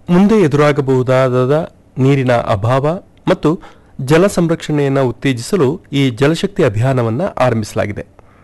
ಮುಂದೆ ಎದುರಾಗಬಹುದಾದ ನೀರಿನ ಅಭಾವ ಮತ್ತು ಜಲ ಸಂರಕ್ಷಣೆಯನ್ನು ಉತ್ತೇಜಿಸಲು ಈ ಜಲಶಕ್ತಿ ಅಭಿಯಾನವನ್ನು ಆರಂಭಿಸಲಾಗಿದೆ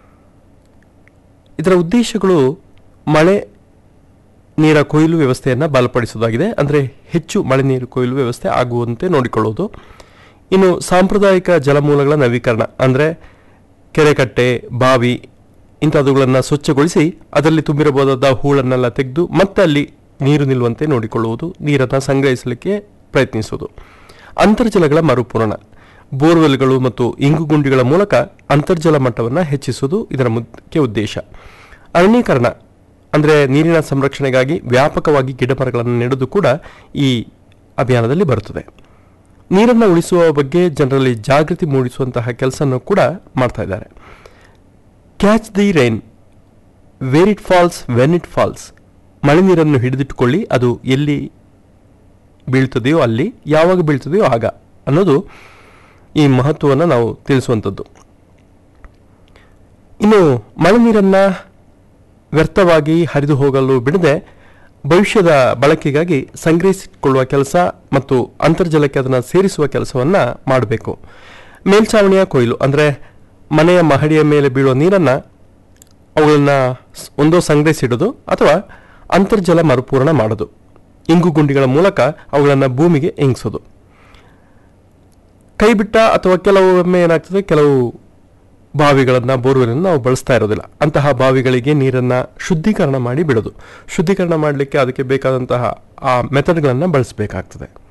ಇದರ ಉದ್ದೇಶಗಳು ಮಳೆ ನೀರ ಕೊಯ್ಲು ವ್ಯವಸ್ಥೆಯನ್ನು ಬಲಪಡಿಸುವುದಾಗಿದೆ ಅಂದರೆ ಹೆಚ್ಚು ಮಳೆ ನೀರು ಕೊಯ್ಲು ವ್ಯವಸ್ಥೆ ಆಗುವಂತೆ ನೋಡಿಕೊಳ್ಳುವುದು ಇನ್ನು ಸಾಂಪ್ರದಾಯಿಕ ಜಲಮೂಲಗಳ ನವೀಕರಣ ಅಂದರೆ ಕೆರೆಕಟ್ಟೆ ಬಾವಿ ಇಂಥವುಗಳನ್ನು ಸ್ವಚ್ಛಗೊಳಿಸಿ ಅದರಲ್ಲಿ ತುಂಬಿರಬಹುದಾದ ಹೂಳನ್ನೆಲ್ಲ ತೆಗೆದು ಮತ್ತೆ ಅಲ್ಲಿ ನೀರು ನಿಲ್ಲುವಂತೆ ನೋಡಿಕೊಳ್ಳುವುದು ನೀರನ್ನು ಸಂಗ್ರಹಿಸಲಿಕ್ಕೆ ಪ್ರಯತ್ನಿಸುವುದು ಅಂತರ್ಜಲಗಳ ಮರುಪೂರಣ ಬೋರ್ವೆಲ್ಗಳು ಮತ್ತು ಇಂಗುಗುಂಡಿಗಳ ಮೂಲಕ ಅಂತರ್ಜಲ ಮಟ್ಟವನ್ನು ಹೆಚ್ಚಿಸುವುದು ಇದರ ಮುಖ್ಯ ಉದ್ದೇಶ ಅರಣ್ಯೀಕರಣ ಅಂದರೆ ನೀರಿನ ಸಂರಕ್ಷಣೆಗಾಗಿ ವ್ಯಾಪಕವಾಗಿ ಗಿಡಮರಗಳನ್ನು ನೆಡುವುದು ಕೂಡ ಈ ಅಭಿಯಾನದಲ್ಲಿ ಬರುತ್ತದೆ ನೀರನ್ನು ಉಳಿಸುವ ಬಗ್ಗೆ ಜನರಲ್ಲಿ ಜಾಗೃತಿ ಮೂಡಿಸುವಂತಹ ಕೆಲಸವನ್ನು ಕೂಡ ಮಾಡ್ತಾ ಇದ್ದಾರೆ catch the rain where it falls when it falls ಮಳೆ ನೀರನ್ನು ಹಿಡಿದಿಟ್ಟುಕೊಳ್ಳಿ ಅದು ಎಲ್ಲಿ ಬೀಳ್ತದೆಯೋ ಅಲ್ಲಿ ಯಾವಾಗ ಬೀಳ್ತದೆಯೋ ಆಗ ಅನ್ನೋದು ಈ ಮಹತ್ವವನ್ನು ನಾವು ತಿಳಿಸುವಂಥದ್ದು ಇನ್ನು ಮಳೆ ನೀರನ್ನು ವ್ಯರ್ಥವಾಗಿ ಹರಿದು ಹೋಗಲು ಬಿಡದೆ ಭವಿಷ್ಯದ ಬಳಕೆಗಾಗಿ ಸಂಗ್ರಹಿಸಿಕೊಳ್ಳುವ ಕೆಲಸ ಮತ್ತು ಅಂತರ್ಜಲಕ್ಕೆ ಅದನ್ನು ಸೇರಿಸುವ ಕೆಲಸವನ್ನು ಮಾಡಬೇಕು ಮೇಲ್ಛಾವಣಿಯ ಕೊಯ್ಲು ಅಂದರೆ ಮನೆಯ ಮಹಡಿಯ ಮೇಲೆ ಬೀಳುವ ನೀರನ್ನು ಅವುಗಳನ್ನು ಸ್- ಒಂದೋ ಸಂಗ್ರಹಿಸಿಡೋದು ಅಥವಾ ಅಂತರ್ಜಲ ಮರುಪೂರಣ ಮಾಡೋದು ಇಂಗು ಗುಂಡಿಗಳ ಮೂಲಕ ಅವುಗಳನ್ನು ಭೂಮಿಗೆ ಇಂಗಿಸೋದು ಕೈಬಿಟ್ಟ ಅಥವಾ ಕೆಲವೊಮ್ಮೆ ಏನಾಗ್ತದೆ ಕೆಲವು ಬಾವಿಗಳನ್ನು ಬೋರ್ವೆಲನ್ನು ನಾವು ಬಳಸ್ತಾ ಇರೋದಿಲ್ಲ ಅಂತಹ ಬಾವಿಗಳಿಗೆ ನೀರನ್ನು ಶುದ್ಧೀಕರಣ ಮಾಡಿ ಬಿಡೋದು ಶುದ್ಧೀಕರಣ ಮಾಡಲಿಕ್ಕೆ ಅದಕ್ಕೆ ಬೇಕಾದಂತಹ ಆ ಮೆಥಡ್ಗಳನ್ನು ಬಳಸಬೇಕಾಗ್ತದೆ